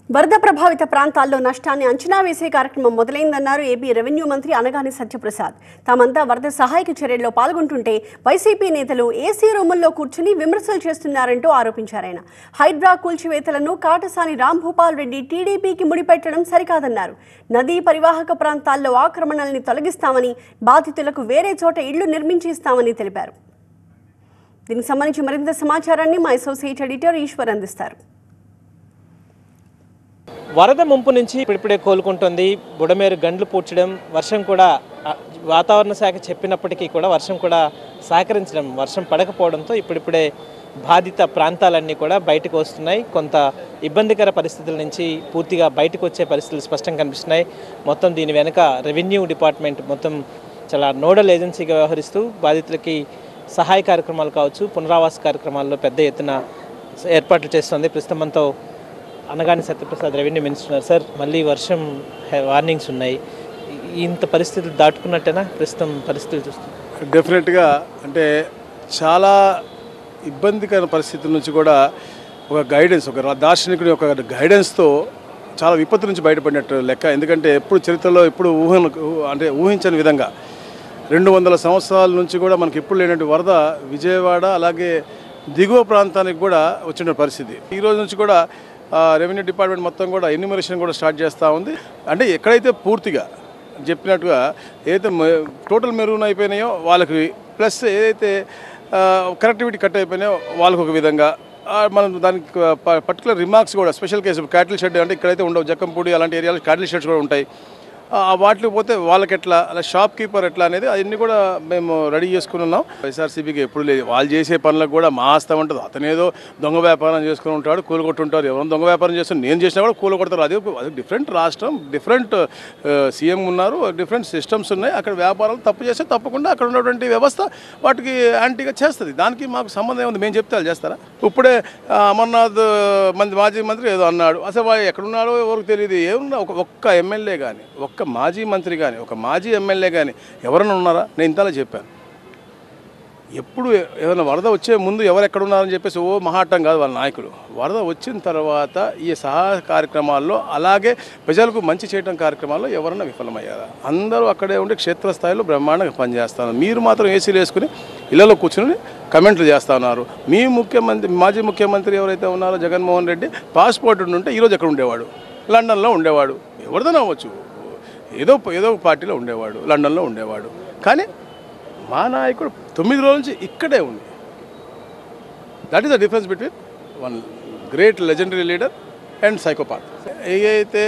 వరద ప్రభావిత ప్రాంతాల్లో నష్టాన్ని అంచనా వేసే కార్యక్రమం మొదలైందన్నారు ఏపీ రెవెన్యూ మంత్రి అనగాని సత్యప్రసాద్ తామంతా వరద సహాయక చర్యల్లో పాల్గొంటుంటే వైసీపీ నేతలు ఏసీ రూముల్లో కూర్చుని విమర్శలు చేస్తున్నారంటూ ఆరోపించారాయన హైడ్రా కూల్చివేతలను కాటసాని రాంభూపాల్ రెడ్డి టీడీపీకి ముడిపెట్టడం సరికాదన్నారు నదీ పరివాహక ప్రాంతాల్లో ఆక్రమణల్ని తొలగిస్తామని బాధితులకు వేరే చోట ఇళ్లు నిర్మించి ఇస్తామని తెలిపారు దీనికి సంబంధించి మరింత సమాచారాన్ని మా అసోసియేట్ ఎడిటర్ ఈశ్వర్ అందిస్తారు వరద ముంపు నుంచి ఇప్పుడిప్పుడే కోలుకుంటుంది బుడమేరు గండ్లు పూడ్చడం వర్షం కూడా ఆ, వాతావరణ శాఖ చెప్పినప్పటికీ కూడా వర్షం కూడా సహకరించడం వర్షం పడకపోవడంతో ఇప్పుడిప్పుడే బాధిత ప్రాంతాలన్నీ కూడా బయటకు వస్తున్నాయి కొంత ఇబ్బందికర పరిస్థితుల నుంచి పూర్తిగా బయటకు వచ్చే పరిస్థితులు స్పష్టంగా కనిపిస్తున్నాయి మొత్తం దీని వెనుక రెవెన్యూ డిపార్ట్మెంట్ మొత్తం చాలా నోడల్ ఏజెన్సీగా వ్యవహరిస్తూ బాధితులకి సహాయ కార్యక్రమాలు కావచ్చు పునరావాస కార్యక్రమాల్లో పెద్ద ఎత్తున ఏర్పాట్లు చేస్తుంది ప్రస్తుతం మనతో అనగాని సత్యప్రసాద్ రెవెన్యూ మినిస్టర్ ఉన్నారు సార్ మళ్ళీ వర్షం హె- వార్నింగ్స్ ఉన్నాయి ఈ- ఇంత పరిస్థితులు దాటుకున్నట్టేనా ప్రస్తుతం పరిస్థితులు చూస్తాం డెఫినెట్గా అంటే చాలా ఇబ్బందికర పరిస్థితుల నుంచి కూడా ఒక గైడెన్స్ ఒక రా- దార్శనికుడి ఒక గైడెన్స్తో చాలా విపత్తు నుంచి బయటపడినట్టు లెక్క ఎందుకంటే ఎప్పుడు చరిత్రలో ఎప్పుడు ఊహ అంటే ఊహించని విధంగా రెండు వందల సంవత్సరాల నుంచి కూడా మనకి ఎప్పుడు లేనటువంటి వరద విజయవాడ అలాగే దిగువ ప్రాంతానికి కూడా వచ్చిన పరిస్థితి ఈ రోజు నుంచి కూడా ఆ, రెవెన్యూ డిపార్ట్మెంట్ మొత్తం కూడా ఎన్యూమరేషన్ కూడా స్టార్ట్ చేస్తూ ఉంది అంటే ఎక్కడైతే పూర్తిగా చెప్పినట్టుగా ఏదైతే మె- టోటల్ మెరూన్ అయిపోయినాయో వాళ్ళకి ప్లస్ ఏదైతే కనెక్టివిటీ కట్ అయిపోయినాయో వాళ్ళకి ఒక విధంగా ఆ, మనం దానికి పర్టికులర్ రిమార్క్స్ కూడా స్పెషల్ కేసు క్యాటిల్ షెడ్ అంటే ఇక్కడైతే ఉండవు జక్కంపూడి అలాంటి ఏరియాలో క్యాటిల్ షెడ్స్ కూడా ఉంటాయి ఆ, వాటికి పోతే వాళ్ళకి ఎట్లా అలా షాప్ కీపర్ ఎట్లా అనేది అవన్నీ కూడా మేము రెడీ చేసుకుని ఉన్నాం వైఎస్ఆర్సీపీకి ఎప్పుడు లేదు వాళ్ళు చేసే పనులకు కూడా మా ఆస్తం ఉంటుంది అతనేదో దొంగ వ్యాపారం చేసుకుని ఉంటాడు కూలగొట్టుంటారు ఎవరైనా దొంగ వ్యాపారం చేస్తే నేను చేసినా కూడా కూలగొడతారు అది ఒక- అది డిఫరెంట్ రాష్ట్రం డిఫరెంట్ సీఎం ఉన్నారు డిఫరెంట్ సిస్టమ్స్ ఉన్నాయి అక్కడ వ్యాపారాలు తప్పు చేస్తే తప్పకుండా అక్కడ ఉన్నటువంటి వ్యవస్థ వాటికి యాంటీగా చేస్తుంది దానికి మాకు సంబంధం ఏముంది మేము చెప్తే వాళ్ళు చేస్తారా ఇప్పుడే ఆ, అమర్నాథ్ మంది మాజీ మంత్రి ఏదో అన్నాడు అసలు వాడు ఎక్కడున్నాడో ఎవరికి తెలియదు ఏమున్నా ఒక ఒక్క ఎమ్మెల్యే కానీ ఒక్క మాజీ మంత్రి కానీ ఒక మాజీ ఎమ్మెల్యే కానీ ఎవరైనా ఉన్నారా నేను ఇంతలా చెప్పాను ఎప్పుడు ఏదైనా వరద వచ్చే ముందు ఎవరు ఎక్కడ ఉన్నారని చెప్పేసి ఓ మహాటం కాదు వాళ్ళ నాయకులు వరద వచ్చిన తర్వాత ఈ సహాయ కార్యక్రమాల్లో అలాగే ప్రజలకు మంచి చేయడం కార్యక్రమాల్లో ఎవరైనా విఫలమయ్యారా అందరూ అక్కడే ఉండి క్షేత్రస్థాయిలో బ్రహ్మాండంగా పనిచేస్తున్నారు మీరు మాత్రం ఏసీలు వేసుకుని ఇళ్లలో కూర్చుని కమెంట్లు చేస్తా ఉన్నారు మీ ముఖ్యమంత్రి మాజీ ముఖ్యమంత్రి ఎవరైతే ఉన్నారో జగన్మోహన్ రెడ్డి పాస్పోర్ట్ ఉంటే ఈరోజు ఎక్కడ ఉండేవాడు లండన్లో ఉండేవాడు ఎవరిదైనా అవ్వచ్చు ఏదో ఏదో ఒక పార్టీలో ఉండేవాడు లండన్లో ఉండేవాడు కానీ మా నాయకుడు తొమ్మిది రోజుల నుంచి ఇక్కడే ఉంది that is the difference between one great legendary leader and psychopath ఏదైతే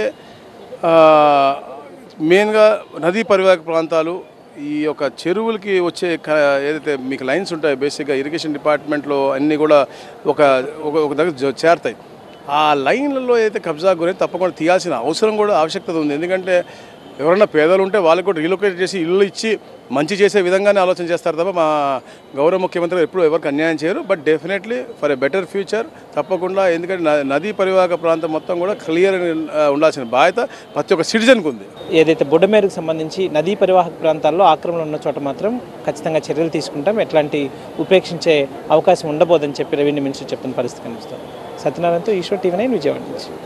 మెయిన్గా నదీ పరివాహక ప్రాంతాలు ఈ యొక్క చెరువులకి వచ్చే క- ఏదైతే మీకు లైన్స్ ఉంటాయో బేసిక్గా ఇరిగేషన్ డిపార్ట్మెంట్లో అన్నీ కూడా ఒక ఒక ఒక దగ్గర జ- చేరతాయి ఆ లైన్లలో ఏదైతే కబ్జా గురైతే తప్పకుండా తీయాల్సిన అవసరం కూడా ఆవశ్యకత ఉంది ఎందుకంటే ఎవరైనా పేదలు ఉంటే వాళ్ళకి కూడా రీలొకేట్ చేసి ఇల్లు ఇచ్చి మంచి చేసే విధంగానే ఆలోచన చేస్తారు తప్ప మా గౌరవ ముఖ్యమంత్రి ఎప్పుడు ఎవరికి అన్యాయం చేయరు but definitely for a better future తప్పకుండా ఎందుకంటే న- నదీ పరివాహక ప్రాంతం మొత్తం కూడా క్లియర్ ఉండాల్సిన బాధ్యత ప్రతి ఒక్క సిటిజన్కి ఉంది ఏదైతే బుడమేరుకు సంబంధించి నదీ పరివాహక ప్రాంతాల్లో ఆక్రమణ ఉన్న చోట మాత్రం ఖచ్చితంగా చర్యలు తీసుకుంటాం ఎట్లాంటి ఉపేక్షించే అవకాశం ఉండబోదని చెప్పి రెవెన్యూ మినిస్టర్ చెప్తున్న పరిస్థితి కనిపిస్తుంది సత్యనారాయణతో ఈశ్వర్ టీవీ నైన్ విజయవాడ నుంచి